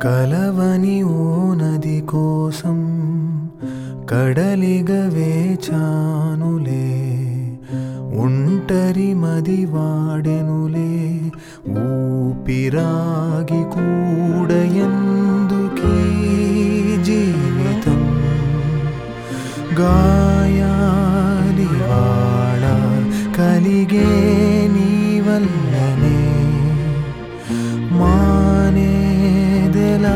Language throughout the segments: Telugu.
కలవని ఓ నది కోసం కడలిగా వేచానులే ఒంటరి మది వాడెనులే ఊపిరాగి కూడా ఎందుకీ జీవితం గాయాలి వాడ కలిగే నీ వల్లనే మానేదెలా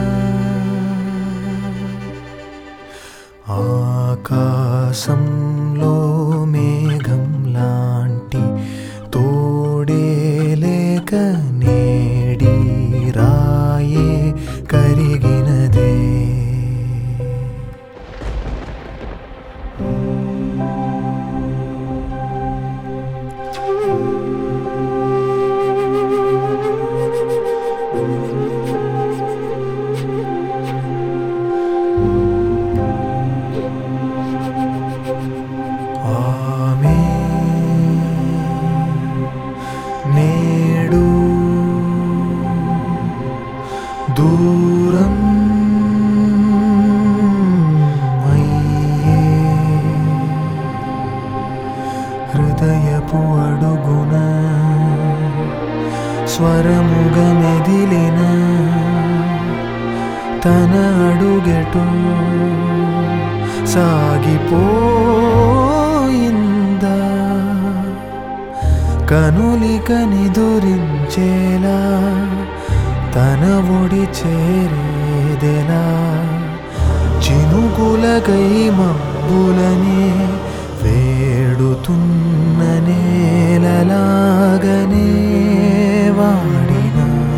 ఆకాశంలో మేఘం లాంటి తోడే లేక నేడి రాయే కరిగినదే ఆమె నేడు దూరం అయ్యే హృదయపు అడుగున స్వరముగ మెదిలిన తన అడుగెటో సాగిపోయిందా కనులిక నిదురించేలా తన ఒడి చేరేదెలా చినుకులకై మబ్బులనే వేడుతున్న నేలలాగనే వాడిన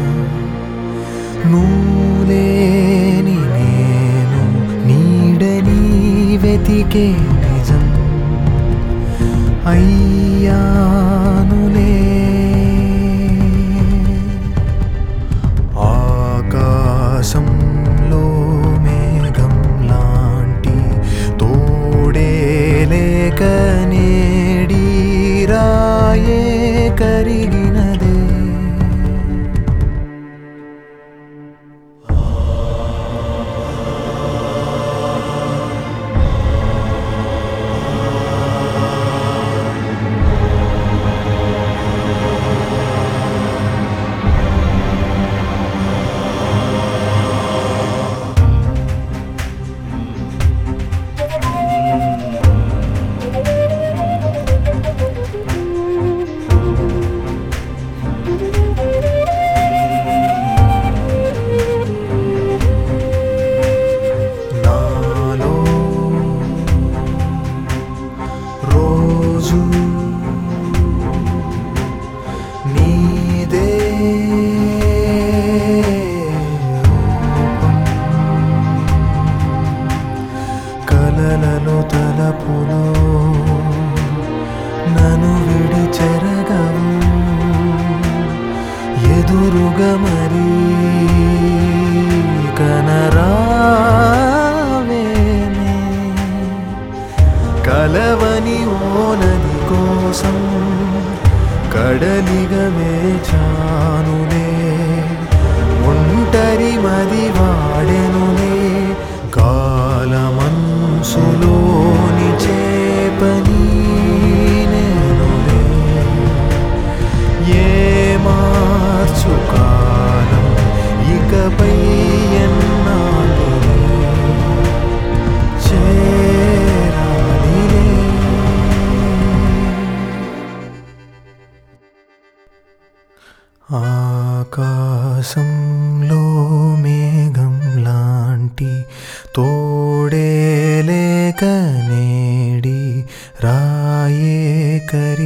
నూలేని నేను నీడని వెతికే నిజం అయ్యానులే ఆకాశంలో మేఘం లాంటి తోడే లేక నేడి రాయే కరిగినదే నాలో రోజు నీదే రూపం. కలలలో తలపులో నన్ను విడి చెరగవు ఎదురుగా మరీ కనరావేనే కలవని ఓ నది కోసం కడలిగా వేచానులే ఒంటరి మది వాడెనులే కాలమన్సులోని చేపని నేనులే ఏ మార్చు కాలం ఇకపై ఎన్నాళ్ళు చేరాలిలే ఆకాశంలో మేఘం లాంటి తోడే లేక నేడి రాయే కరి